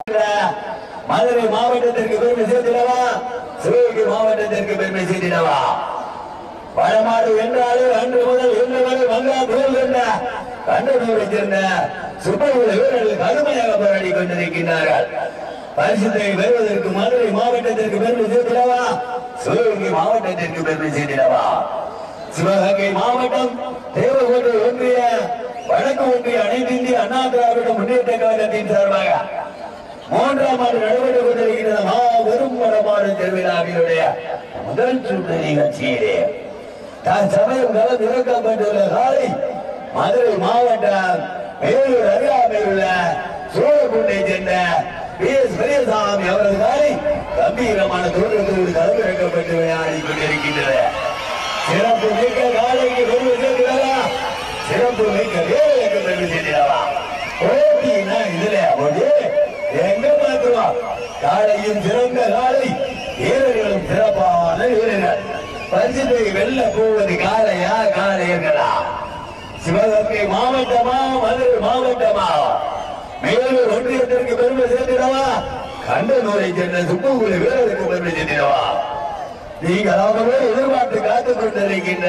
மதுரை மாவட்டத்திற்கு பெருமை சேர்த்திடவா சிவகங்கை மாவட்டத்திற்கு பெருமை சேர்த்திடவா வடமாடு என்றாலே அன்று முதல் இன்று வரை மங்கா புயல் என்ற கண்டனூரை சேர்ந்த சுப்பகுல வீரர்கள் கடுமையாக போராடி கொண்டிருக்கின்றார்கள் பரிசுத்தை பெறுவதற்கு மதுரை மாவட்டத்திற்கு பெருமை சேர்த்திடவா சிவகங்கை மாவட்டத்திற்கு பெருமை சேர்த்திடவா சிவகங்கை மாவட்டம் தேவகோட்டை ஒன்றிய வடக்கு ஒன்றிய அனைத்து இந்திய அண்ணா திராவிட முன்னேற்ற கழகத்தின் சார்பாக மூன்றாம் ஆண்டு நடைபெற்றுக் கொண்டிருக்கிற மாபெரும் வடமாடு திருவிழாவினுடைய முதல் சுற்று நிகழ்ச்சியிலே தான் சமயம் கலந்து இறக்கப்பட்டுள்ள காலை மதுரை மாவட்டம் வேலூர் அருகாமையில் உள்ள சோழகுண்டை சேர்ந்த பி எஸ் பெரியசாமி அவரது காலை கம்பீரமான தோற்றத்தோடு கலந்து இறக்கப்பட்டு விளையாடி கொண்டிருக்கின்றது சிறப்பு மிக்க காலைக்கு பெருமை சேர்க்கிறதா சிறப்பு மிக்க வேலைக்கு பெருமை சேர்க்கிறதா போட்டினா இதுல அப்படி எங்க பார்க்கிறோம் காலையும் சிறந்த காலை வீரர்களும் சிறப்பான வீரர்கள் பரிசுத்தை வெல்ல போவது காலையா காலையர்களா சிவகங்கை மாவட்டமா மதுரை மாவட்டமா மேலூர் ஒன்றியத்திற்கு பெருமை சேர்த்திடவா கண்டனூரை சேர்ந்த சுப்புகுல வீரருக்கு பெருமை சேர்த்திடவா நீங்கள் அவர்களே எதிர்பார்த்து காத்துக் கொண்டிருக்கின்ற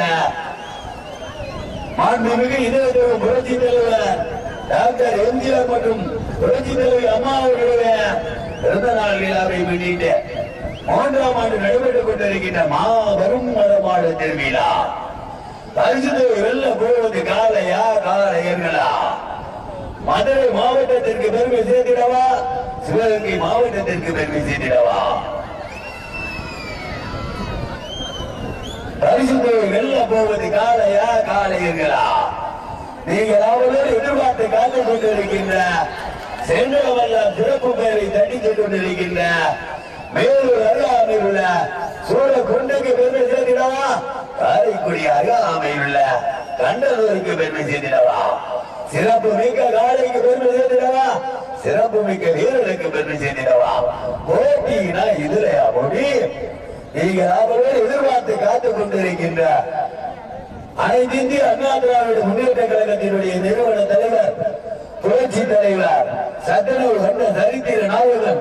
மாண்புமிகு இதயத்தோடு புரட்சி தலைவர் டாக்டர் எம்ஜிஆர் மற்றும் புரட்சி தலைவர் அம்மா அவர்களுடைய பிறந்த நாள் விழாவை முன்னிட்டு மூன்றாம் ஆண்டு நடைபெற்றுக் கொண்டிருக்கின்ற மாபெரும் மரமாடு திருவிழா பரிசுத்தை வெல்ல போவது காலையா காலையர்களா மதுரை மாவட்டத்திற்கு பெருமை சேர்த்திடவா சிவகங்கை மாவட்டத்திற்கு பெருமை சேர்த்திடவா பரிசுத்தை வெல்ல போவது காலையா காலையர்களா நீங்கள் அவர்களோடு எதிர்பார்த்து காத்துக் கொண்டிருக்கின்ற சென்றவெல்லாம் சிறப்பு பெயரை தட்டித்துக் கொண்டிருக்கின்ற மேலூர் அருகாமையில் உள்ள சூழ கொண்டைக்கு பெருமை சேர்த்திடவா காரைக்குடி அருகாமையில் உள்ள கண்டனூருக்கு பெருமை சேர்த்திடவா சிறப்பு மிக்க காலைக்கு பெருமை சேர்த்திடவா சிறப்பு மிக்க வீரர்களுக்கு பெருமை சேர்த்திடவா போட்டினா இதுலையா போட்டி நீங்கள் அவர்களோடு எதிர்பார்த்து காத்துக் கொண்டிருக்கின்ற அனைத்து இந்திய அண்ணா திராவிட முன்னேற்ற கழகத்தினுடைய நிறுவன தலைவர் புரட்சி தலைவர் சட்டனூர் வந்த சரித்திர நாயகன்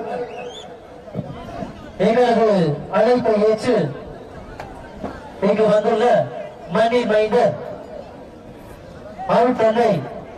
எங்களது அழைப்பை ஏற்று இங்கு வந்துள்ள மணி மைந்தர் அருட்டனை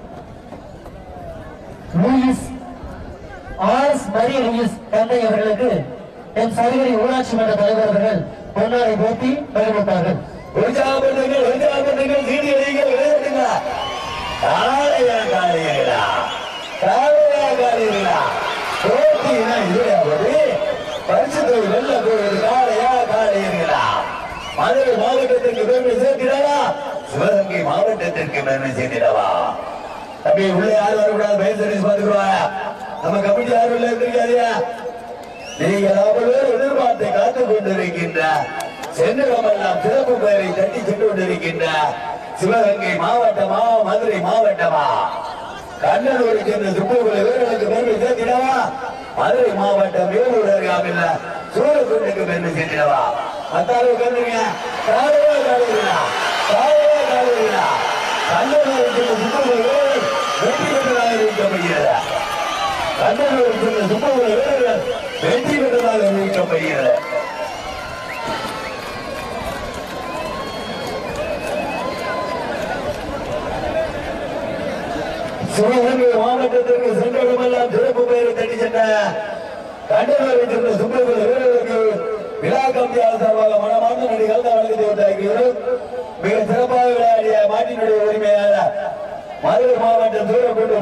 Louis R S Mari Louis தந்தை அவர்களுக்கு என் சரிகரி ஊராட்சி மன்ற தலைவர் அவர்கள் பொன்னாடை போட்டி வழங்கப்பட்டார்கள் உற்சாகப்படுங்கள் உற்சாகப்படுங்கள் சீடி அடிங்கள் விளையாடுங்க காலையா காலையா காலையா காலையா போட்டினா இதுலையா போது பரிசுத்தை வெல்ல போவது காலையா காலையா மதுரை மாவட்டத்திற்கு பெருமை சேர்த்திடவா சிவகங்கை மாவட்டத்திற்கு பெருமை சேர்த்திடவா தம்பி உள்ள யாரும் வரக்கூடாது பயிர் சர்வீஸ் பார்த்துக்குவா நம்ம கமிட்டி யாரும் உள்ள இருந்திருக்காதியா நீங்கள் அவர்களோடு எதிர்பார்த்து காத்துக் கொண்டிருக்கின்ற சென்றவமெல்லாம் சிறப்பு பெயரை தட்டி சென்று கொண்டிருக்கின்ற சிவகங்கை மாவட்டமா மதுரை மாவட்டமா கண்ணனூரை சேர்ந்த சுற்றுப்புற வீரர்களுக்கு பெருமை சேர்த்திடவா மதுரை மாவட்டம் வேலூர் அருகாமில்ல சூரக்குண்டுக்கு பெருமை சேர்த்திடவா மத்தாரு உட்காந்துருங்க காலையா காலையா காலையா காலையா கண்ணனூரை சேர்ந்த சுற்றுப்புற வீரர்கள் வெற்றி பெற்றதாக இருக்கப்படுகிறது கண்ணனூர் சென்ற சுப்பகுல வீரர்கள் வெற்றி பெற்றதாக அறிவிக்கப்படுகிறது சிவகங்கை மாவட்டத்திற்கு சென்றவர்களெல்லாம் சிறப்பு பெயரை தட்டி சென்ற கண்டனூரை சென்ற சுப்பகுல வீரர்களுக்கு விழா கமிட்டியாளர் சார்பாக மனமார்ந்த நடிகள் வழக்கத்தை உண்டாக்கியவர் மிக சிறப்பாக விளையாடிய மாட்டினுடைய உரிமையாளர் மதுரை மாவட்டம் சூரக்கோட்டை